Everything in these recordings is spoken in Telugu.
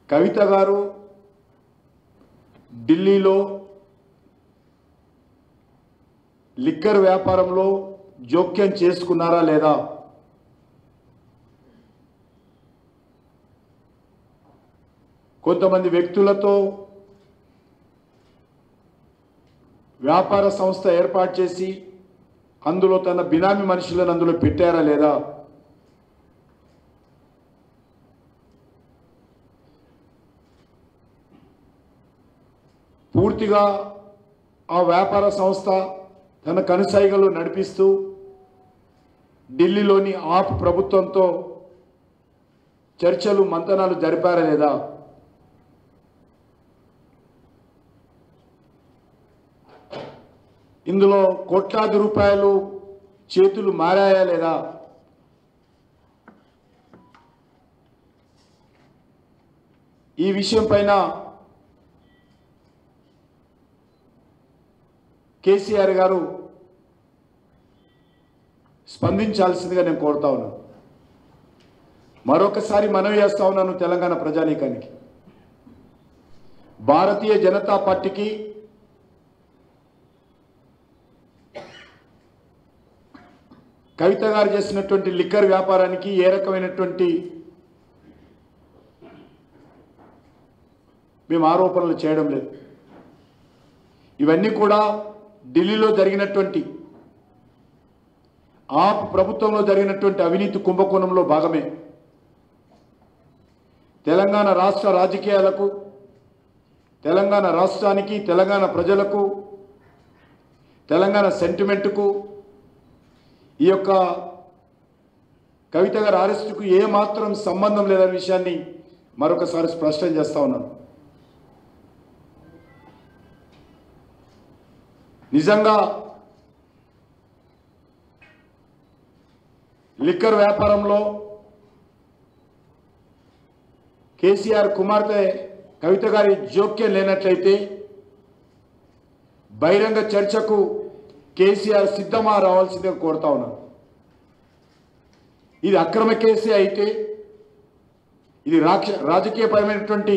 కవిత గారు ఢిల్లీలో లిక్కర్ వ్యాపారంలో జోక్యం చేసుకున్నారా లేదా కొంతమంది వ్యక్తులతో వ్యాపార సంస్థ ఏర్పాటు చేసి అందులో తన బినామీ మనుషులను అందులో పెట్టారా లేదా పూర్తిగా ఆ వ్యాపార సంస్థ తన కనుసైగలు నడిపిస్తూ ఢిల్లీలోని ఆప్ ప్రభుత్వంతో చర్చలు మంతనాలు జరిపారా లేదా ఇందులో కోట్లాది రూపాయలు చేతులు మారాయా లేదా ఈ విషయం పైన కేసీఆర్ గారు స్పందించాల్సిందిగా నేను కోరుతా ఉన్నాను మరొకసారి మనవి చేస్తా ఉన్నాను తెలంగాణ ప్రజానీకానికి భారతీయ జనతా పార్టీకి కవిత గారు చేసినటువంటి లిక్కర్ వ్యాపారానికి ఏ రకమైనటువంటి మేము ఆరోపణలు చేయడం లేదు ఇవన్నీ కూడా ఢిల్లీలో జరిగినటువంటి ఆ ప్రభుత్వంలో జరిగినటువంటి అవినీతి కుంభకోణంలో భాగమే తెలంగాణ రాష్ట్ర రాజకీయాలకు తెలంగాణ రాష్ట్రానికి తెలంగాణ ప్రజలకు తెలంగాణ సెంటిమెంటుకు ఈ యొక్క కవిత గారి అరెస్టుకు ఏమాత్రం సంబంధం లేదనే విషయాన్ని మరొకసారి స్పష్టం చేస్తా ఉన్నాను నిజంగా లిక్కర్ వ్యాపారంలో కేసీఆర్ కుమార్తె కవిత గారి జోక్యం లేనట్లయితే బహిరంగ చర్చకు కేసీఆర్ సిద్ధమా రావాల్సిందిగా కోరుతా ఉన్నాను ఇది అక్రమ కేసే అయితే ఇది రాక్ష రాజకీయపరమైనటువంటి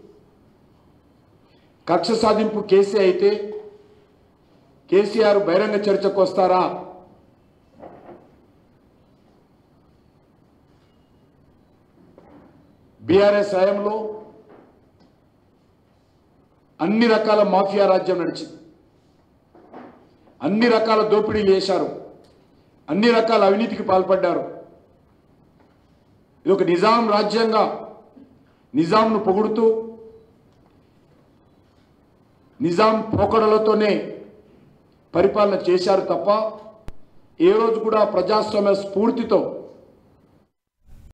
కక్ష సాధింపు కేసే అయితే కేసీఆర్ బహిరంగ చర్చకు వస్తారా బీఆర్ఎస్ హయాంలో అన్ని రకాల మాఫియా రాజ్యం నడిచింది అన్ని రకాల దోపిడీలు చేశారు అన్ని రకాల అవినీతికి పాల్పడ్డారు ఇది ఒక నిజాం రాజ్యంగా నిజాంను పొగుడుతూ నిజాం పోకడలతోనే పరిపాలన చేశారు తప్ప ఏ రోజు కూడా ప్రజాస్వామ్య స్ఫూర్తితో